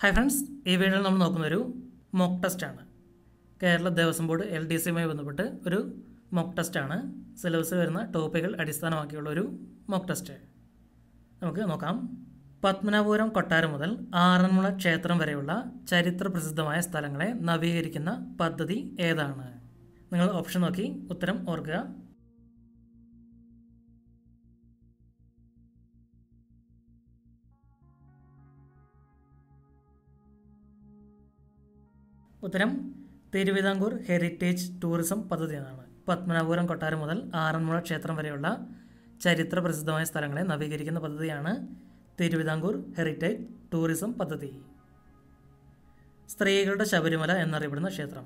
hi friends ഈ വീഡിയോയിൽ നമ്മൾ നോക്കുന്ന ഒരു മോക്ക് ടെസ്റ്റാണ് Kerala Devaswom board L D സിയുമായി ബന്ധപ്പെട്ട് ഒരു മോക്ക് ടെസ്റ്റാണ് സിലബസിൽ വരുന്ന ടോപ്പിക്കുകൾ അടിസ്ഥാനമാക്കിയുള്ള ഒരു മോക്ക് ടെസ്റ്റ് നമുക്ക് നോക്കാം പത്മനാഭപുരം കൊട്ടാരം മുതൽ ആറന്മുള ക്ഷേത്രം വരെയുള്ള ചരിത്ര പ്രസിദ്ധമായ സ്ഥലങ്ങളെ നവീകരിക്കുന്ന പദ്ധതി ഏതാണ് നിങ്ങൾ ഓപ്ഷൻ നോക്കി ഉത്തരം ഓർക്കുക ഉത്തരം തിരുവിതാംകൂർ ഹെറിറ്റേജ് ടൂറിസം പദ്ധതി എന്നാണ് പത്മനാഭപുരം കൊട്ടാരം മുതൽ ആറന്മുള ക്ഷേത്രം വരെയുള്ള ചരിത്ര പ്രസിദ്ധമായ സ്ഥലങ്ങളെ നവീകരിക്കുന്ന പദ്ധതിയാണ് തിരുവിതാംകൂർ ഹെറിറ്റേജ് ടൂറിസം പദ്ധതി സ്ത്രീകളുടെ ശബരിമല എന്നറിയപ്പെടുന്ന ക്ഷേത്രം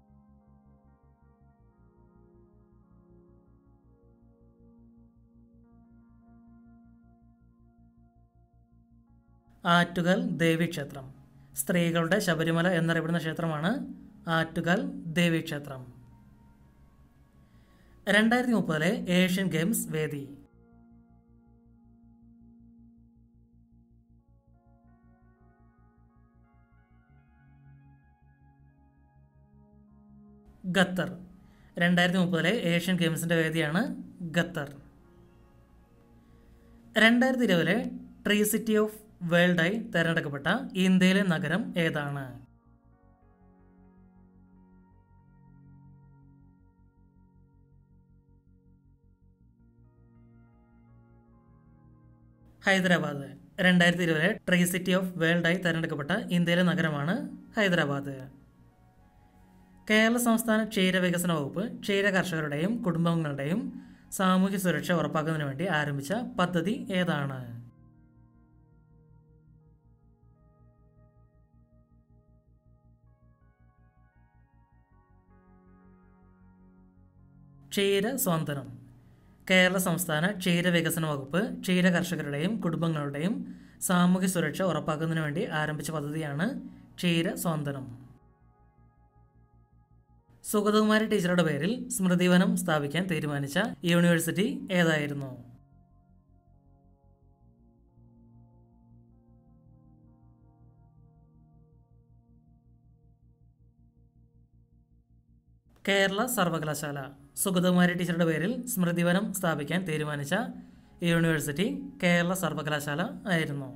ആറ്റുകാൽ ദേവീക്ഷേത്രം സ്ത്രീകളുടെ ശബരിമല എന്നറിയപ്പെടുന്ന ക്ഷേത്രമാണ് ആറ്റുകാൽ ദേവീക്ഷേത്രം രണ്ടായിരത്തി മുപ്പതിലെ ഏഷ്യൻ ഗെയിംസ് വേദി ഖത്തർ രണ്ടായിരത്തി മുപ്പതിലെ ഏഷ്യൻ ഗെയിംസിന്റെ വേദിയാണ് ഖത്തർ രണ്ടായിരത്തി ഇരുപതിലെ ട്രീ സിറ്റി ഓഫ് വേൾഡായി തിരഞ്ഞെടുക്കപ്പെട്ട ഇന്ത്യയിലെ നഗരം ഏതാണ് ഹൈദരാബാദ് രണ്ടായിരത്തി ഇരുപതിലെ ട്രീ സിറ്റി ഓഫ് വേൾഡായി തിരഞ്ഞെടുക്കപ്പെട്ട ഇന്ത്യയിലെ നഗരമാണ് ഹൈദരാബാദ് കേരള സംസ്ഥാന ക്ഷീര വികസന വകുപ്പ് ക്ഷീര കർഷകരുടെയും കുടുംബങ്ങളുടെയും സാമൂഹ്യ സുരക്ഷ ഉറപ്പാക്കുന്നതിന് വേണ്ടി ആരംഭിച്ച പദ്ധതി ഏതാണ് ക്ഷീര സ്വാന്തനം കേരള സംസ്ഥാന ക്ഷീര വികസന വകുപ്പ് ക്ഷീര കർഷകരുടെയും കുടുംബങ്ങളുടെയും സാമൂഹ്യ സുരക്ഷ ഉറപ്പാക്കുന്നതിന് വേണ്ടി ആരംഭിച്ച പദ്ധതിയാണ് ക്ഷീര സ്വാന്തനം സുഗതകുമാരി ടീച്ചറുടെ പേരിൽ സ്മൃതിവനം സ്ഥാപിക്കാൻ തീരുമാനിച്ച യൂണിവേഴ്സിറ്റി ഏതായിരുന്നു കേരള സർവകലാശാല സുഗതകുമാരി ടീച്ചറുടെ പേരിൽ സ്മൃതിവനം സ്ഥാപിക്കാൻ തീരുമാനിച്ച യൂണിവേഴ്സിറ്റി കേരള സർവകലാശാല ആയിരുന്നു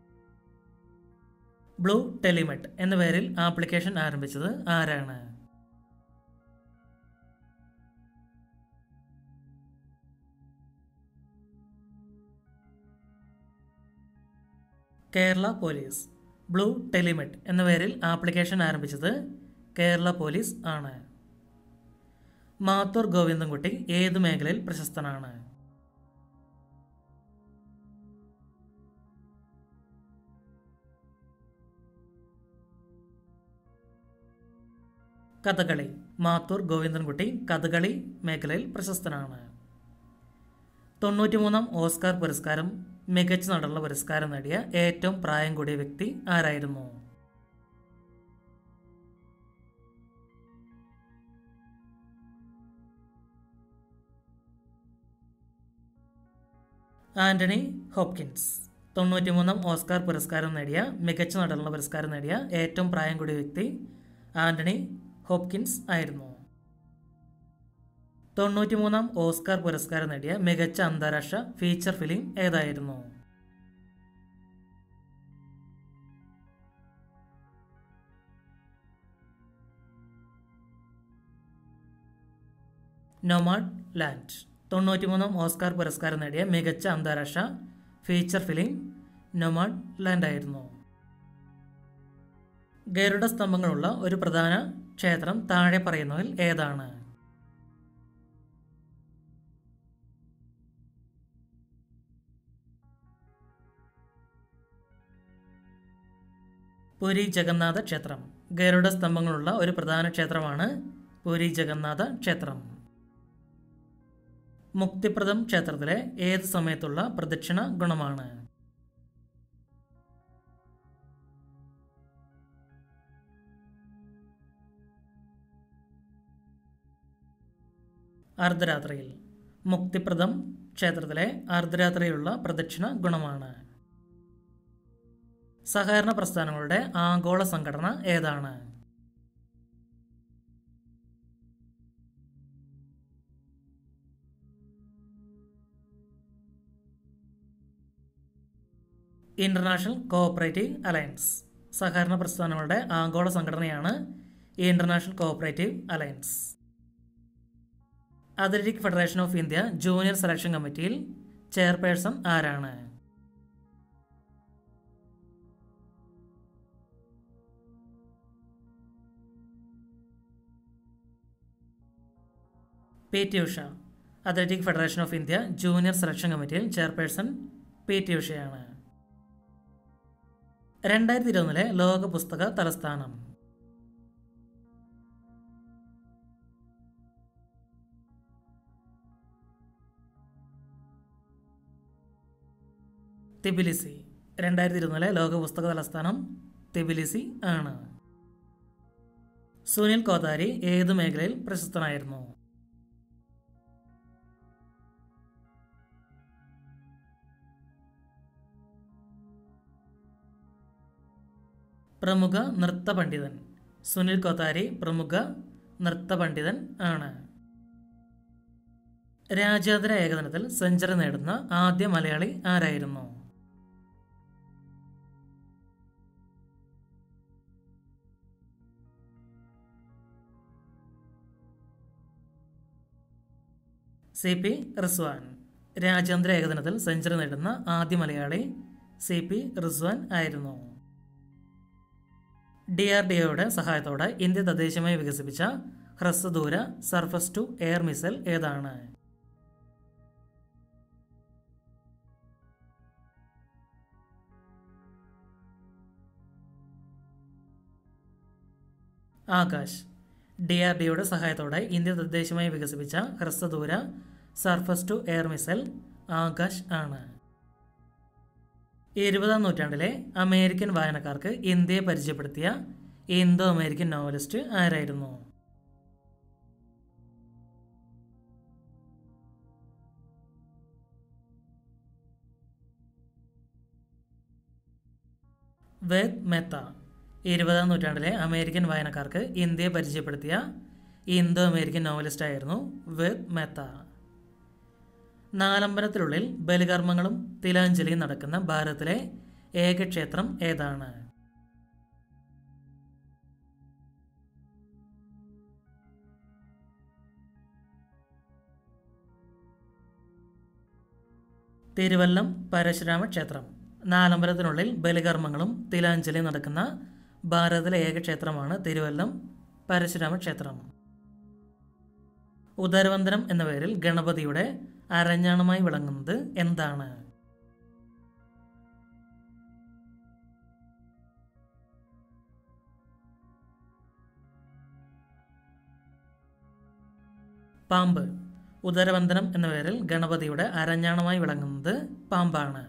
ബ്ലൂ ടെലിമെറ്റ് എന്ന പേരിൽ ആപ്ലിക്കേഷൻ ആരംഭിച്ചത് ആരാണ് കേരള പോലീസ് ബ്ലൂ ടെലിമെറ്റ് എന്ന പേരിൽ ആപ്ലിക്കേഷൻ ആരംഭിച്ചത് കേരള പോലീസ് ആണ് മാത്തൂർ ഗോവിന്ദൻകുട്ടി ഏത് മേഖലയിൽ പ്രശസ്തനാണ് കഥകളി മാത്തൂർ ഗോവിന്ദൻകുട്ടി കഥകളി മേഖലയിൽ പ്രശസ്തനാണ് തൊണ്ണൂറ്റിമൂന്നാം ഓസ്കാർ പുരസ്കാരം മികച്ച നടനുള്ള പുരസ്കാരം നേടിയ ഏറ്റവും പ്രായം കൂടിയ വ്യക്തി ആരായിരുന്നു ആന്റണി ഹോപ്കിൻസ് തൊണ്ണൂറ്റിമൂന്നാം ഓസ്കാർ പുരസ്കാരം നേടിയ മികച്ച നടനുള്ള പുരസ്കാരം നേടിയ ഏറ്റവും പ്രായം കൂടിയ വ്യക്തി ആന്റണി ഹോപ്കിൻസ് ആയിരുന്നു തൊണ്ണൂറ്റിമൂന്നാം ഓസ്കാർ പുരസ്കാരം നേടിയ മികച്ച അന്താരാഷ്ട്ര ഫീച്ചർ ഫിലിം ഏതായിരുന്നു നൊമാഡ് ലാൻഡ് തൊണ്ണൂറ്റിമൂന്നാം ഓസ്കാർ പുരസ്കാരം നേടിയ മികച്ച അന്താരാഷ്ട്ര ഫീച്ചർ ഫിലിം നൊമാഡ് ലാൻഡ് ആയിരുന്നു ഗരുഡ സ്തംഭങ്ങളുള്ള ഒരു പ്രധാന ക്ഷേത്രം താഴെ പറയുന്നതിൽ ഏതാണ് പുരി ജഗന്നാഥ ക്ഷേത്രം ഗരുഡ സ്തംഭങ്ങളുള്ള ഒരു പ്രധാന ക്ഷേത്രമാണ് പുരി ജഗന്നാഥ ക്ഷേത്രം മുക്തിപ്രദം ക്ഷേത്രത്തിലെ ഏത് സമയത്തുള്ള പ്രദക്ഷിണ ഗുണമാണ് അർദ്ധരാത്രിയിൽ മുക്തിപ്രദം ക്ഷേത്രത്തിലെ അർദ്ധരാത്രിയിലുള്ള പ്രദക്ഷിണ ഗുണമാണ് സഹകരണ പ്രസ്ഥാനങ്ങളുടെ ആഗോള സംഘടന ഏതാണ് ഇന്റർനാഷണൽ കോഓപ്പറേറ്റീവ് അലയൻസ് സഹകരണ പ്രസ്ഥാനങ്ങളുടെ ആഗോള സംഘടനയാണ് international cooperative alliance athletic federation of India junior selection കമ്മിറ്റിയിൽ ചെയർപേഴ്സൺ ആരാണ് P T Usha athletic federation of India junior selection കമ്മിറ്റിയിൽ ചെയർപേഴ്സൺ പി ടി ഉഷയാണ് രണ്ടായിരത്തി ഇരുപതിലെ ലോക പുസ്തക തലസ്ഥാനം തിബിലിസി രണ്ടായിരത്തി ഇരുപതിലെ ലോക പുസ്തക തലസ്ഥാനം തിബിലിസി ആണ് സുനിൽ കോതാരി ഏത് മേഖലയിൽ പ്രശസ്തനായിരുന്നു പ്രമുഖ നൃത്ത പണ്ഡിതൻ സുനിൽ കോത്താരി പ്രമുഖ നൃത്ത പണ്ഡിതൻ ആണ് രാജ്യാന്തര ഏകദിനത്തിൽ സെഞ്ചുറി നേടുന്ന ആദ്യ മലയാളി ആരായിരുന്നു സി പി റിസ്വാൻ രാജ്യാന്തര ഏകദിനത്തിൽ സെഞ്ചുറി നേടുന്ന ആദ്യ മലയാളി സി പി റിസ്വാൻ ആയിരുന്നു ഡി ആർ ഡി ഒയുടെ സഹായത്തോടെ ഇന്ത്യ തദ്ദേശീയമായി വികസിപ്പിച്ച ഹ്രസ്വദൂര സർഫസ് ടു എയർ മിസൈൽ ഏതാണ് ആകാശ് ഡി ആർ ഡി ഒയുടെ സഹായത്തോടെ ഇന്ത്യ തദ്ദേശീയമായി വികസിപ്പിച്ച ഹ്രസ്വദൂര surface to air missile Akash ആണ് ഇരുപതാം നൂറ്റാണ്ടിലെ അമേരിക്കൻ വായനക്കാർക്ക് ഇന്ത്യയെ പരിചയപ്പെടുത്തിയ ഇന്തോ അമേരിക്കൻ നോവലിസ്റ്റ് ആരായിരുന്നു വേദ് മെത്ത ഇരുപതാം നൂറ്റാണ്ടിലെ അമേരിക്കൻ വായനക്കാർക്ക് ഇന്ത്യയെ പരിചയപ്പെടുത്തിയ ഇന്തോ അമേരിക്കൻ നോവലിസ്റ്റ് ആയിരുന്നു വേദ് മെത്ത നാലമ്പലത്തിനുള്ളിൽ ബലികർമ്മങ്ങളും തിലാഞ്ജലിയും നടക്കുന്ന ഭാരതത്തിലെ ഏക ക്ഷേത്രം ഏതാണ് തിരുവല്ലം പരശുരാമ ക്ഷേത്രം നാലമ്പലത്തിനുള്ളിൽ ബലികർമ്മങ്ങളും തിലാഞ്ജലിയും നടക്കുന്ന ഭാരതത്തിലെ ഏക ക്ഷേത്രമാണ് തിരുവല്ലം പരശുരാമ ക്ഷേത്രം ഉദരവന്ദനം എന്ന പേരിൽ ഗണപതിയുടെ അരഞ്ഞാണമായി വിളങ്ങുന്നത് എന്താണ് പാമ്പ് ഉദരവന്ദനം എന്ന പേരിൽ ഗണപതിയുടെ അരഞ്ഞാണമായി വിളങ്ങുന്നത് പാമ്പാണ്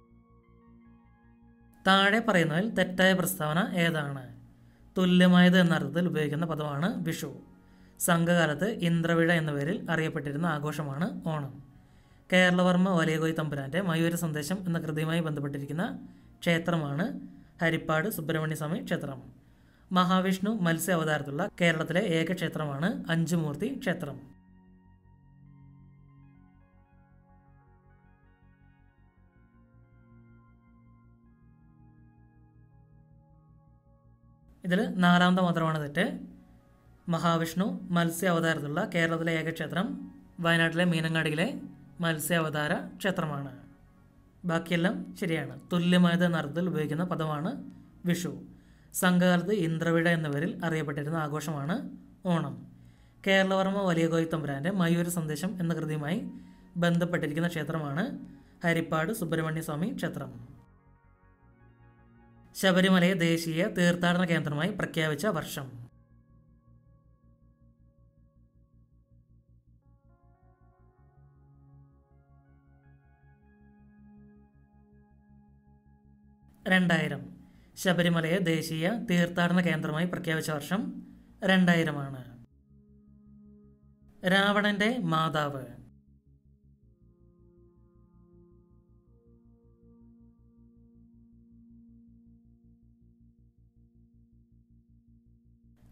താഴെ പറയുന്നതിൽ തെറ്റായ പ്രസ്താവന ഏതാണ് തുല്യമായത് എന്ന അർത്ഥത്തിൽ ഉപയോഗിക്കുന്ന പദമാണ് വിഷു സംഘകാലത്ത് ഇന്ദ്രവിഴ എന്ന പേരിൽ അറിയപ്പെട്ടിരുന്ന ആഘോഷമാണ് ഓണം കേരളവർമ്മ വലിയകോയി തമ്പുരാൻ്റെ മയൂര സന്ദേശം എന്ന കൃതിയുമായി ബന്ധപ്പെട്ടിരിക്കുന്ന ക്ഷേത്രമാണ് ഹരിപ്പാട് സുബ്രഹ്മണ്യ സ്വാമി ക്ഷേത്രം മഹാവിഷ്ണു മത്സ്യ അവതാരത്തിലുള്ള കേരളത്തിലെ ഏക ക്ഷേത്രമാണ് അഞ്ചുമൂർത്തി ക്ഷേത്രം ഇതിൽ നാലാമത്തെ മാത്രമാണ് തെറ്റ് മഹാവിഷ്ണു മത്സ്യ അവതാരത്തിലുള്ള കേരളത്തിലെ ഏക ക്ഷേത്രം വയനാട്ടിലെ മീനങ്ങാടിയിലെ മത്സ്യ അവതാര ക്ഷേത്രമാണ് ബാക്കിയെല്ലാം ശരിയാണ് തുല്യമായത് എന്ന അർത്ഥത്തിൽ ഉപയോഗിക്കുന്ന പദമാണ് വിഷു സംഘകാലത്ത് ഇന്ദ്രവിട എന്ന പേരിൽ അറിയപ്പെട്ടിരുന്ന ആഘോഷമാണ് ഓണം കേരളവർമ്മ വലിയകോയി തമ്പുരാൻ്റെ മയൂര സന്ദേശം എന്ന കൃതിയുമായി ബന്ധപ്പെട്ടിരിക്കുന്ന ക്ഷേത്രമാണ് ഹരിപ്പാട് സുബ്രഹ്മണ്യ സ്വാമി ക്ഷേത്രം ശബരിമലയെ ദേശീയ തീർത്ഥാടന കേന്ദ്രമായി പ്രഖ്യാപിച്ച വർഷം രണ്ടായിരം ശബരിമലയെ ദേശീയ തീർത്ഥാടന കേന്ദ്രമായി പ്രഖ്യാപിച്ച വർഷം രണ്ടായിരമാണ് രാവണന്റെ മാതാവ്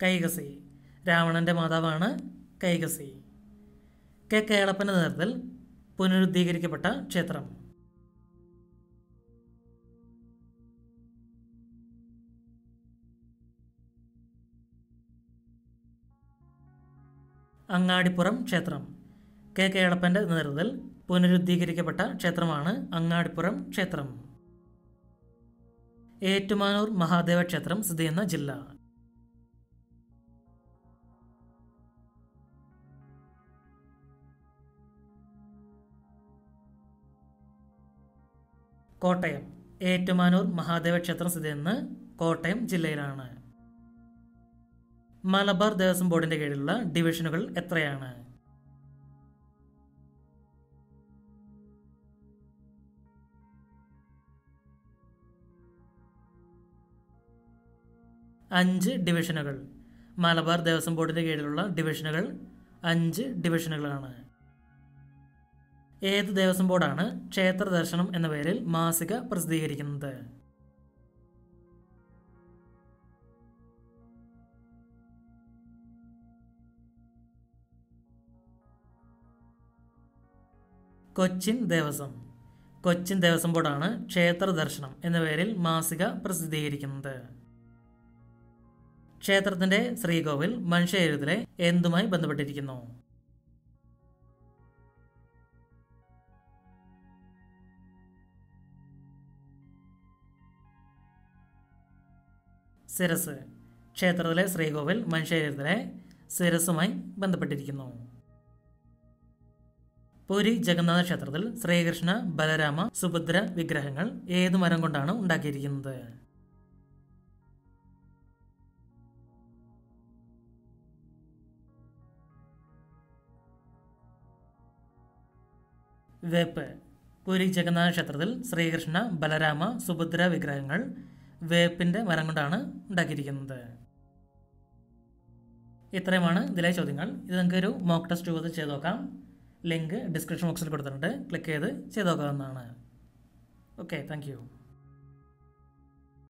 കൈകസി രാവണൻ്റെ മാതാവാണ് കൈകസി കെ കേളപ്പൻ്റെ നേതൃത്വത്തിൽ പുനരുദ്ധീകരിക്കപ്പെട്ട ക്ഷേത്രം അങ്ങാടിപ്പുറം ക്ഷേത്രം കെ കേളപ്പൻ്റെ നേതൃത്വത്തിൽ പുനരുദ്ധീകരിക്കപ്പെട്ട ക്ഷേത്രമാണ് അങ്ങാടിപ്പുറം ക്ഷേത്രം ഏറ്റുമാനൂർ മഹാദേവ ക്ഷേത്രം സ്ഥിതി ചെയ്യുന്ന ജില്ല കോട്ടയം ഏറ്റുമാനൂർ മഹാദേവ ക്ഷേത്രം സ്ഥിതി ചെയ്യുന്ന കോട്ടയം ജില്ലയിലാണ് മലബാർ ദേവസ്വം ബോർഡിന്റെ കീഴിലുള്ള ഡിവിഷനുകൾ എത്രയാണ് അഞ്ച് ഡിവിഷനുകൾ മലബാർ ദേവസ്വം ബോർഡിന്റെ കീഴിലുള്ള ഡിവിഷനുകൾ അഞ്ച് ഡിവിഷനുകളാണ് ഏത് ദേവസ്വം ബോർഡാണ് ക്ഷേത്ര ദർശനം എന്ന പേരിൽ മാസിക പ്രസിദ്ധീകരിക്കുന്നത് കൊച്ചിൻ ദേവസ്വം കൊച്ചിൻ ദേവസ്വം ബോർഡാണ് ക്ഷേത്ര ദർശനം എന്ന പേരിൽ മാസിക പ്രസിദ്ധീകരിക്കുന്നത് ക്ഷേത്രത്തിന്റെ ശ്രീകോവിൽ മനുഷ്യചരിതത്തിലെ എന്തുമായി ബന്ധപ്പെട്ടിരിക്കുന്നു സിരസ് ക്ഷേത്രത്തിലെ ശ്രീകോവിൽ മനുഷ്യചരിതത്തിലെ സിരസുമായി ബന്ധപ്പെട്ടിരിക്കുന്നു പുരി ജഗന്നാഥ ക്ഷേത്രത്തിൽ ശ്രീകൃഷ്ണ ബലരാമ സുഭദ്ര വിഗ്രഹങ്ങൾ ഏതു മരം കൊണ്ടാണ് ഉണ്ടാക്കിയിരിക്കുന്നത് വേപ്പ് പുരി ജഗന്നാഥ ക്ഷേത്രത്തിൽ ശ്രീകൃഷ്ണ ബലരാമ സുഭദ്ര വിഗ്രഹങ്ങൾ വേപ്പിൻ്റെ മരം കൊണ്ടാണ് ഉണ്ടാക്കിയിരിക്കുന്നത് ഇത്രയുമാണ് ഇതിലെ ചോദ്യങ്ങൾ ഇത് നിങ്ങൾക്ക് ഒരു മോക്ക് ടെസ്റ്റ് രൂപത്തിൽ ചെയ്ത് നോക്കാം ലിങ്ക് ഡിസ്ക്രിപ്ഷൻ ബോക്സിൽ കൊടുത്തിട്ടുണ്ട് ക്ലിക്ക് ചെയ്ത് ചെയ്ത് നോക്കാവുന്നതാണ് ഓക്കെ താങ്ക്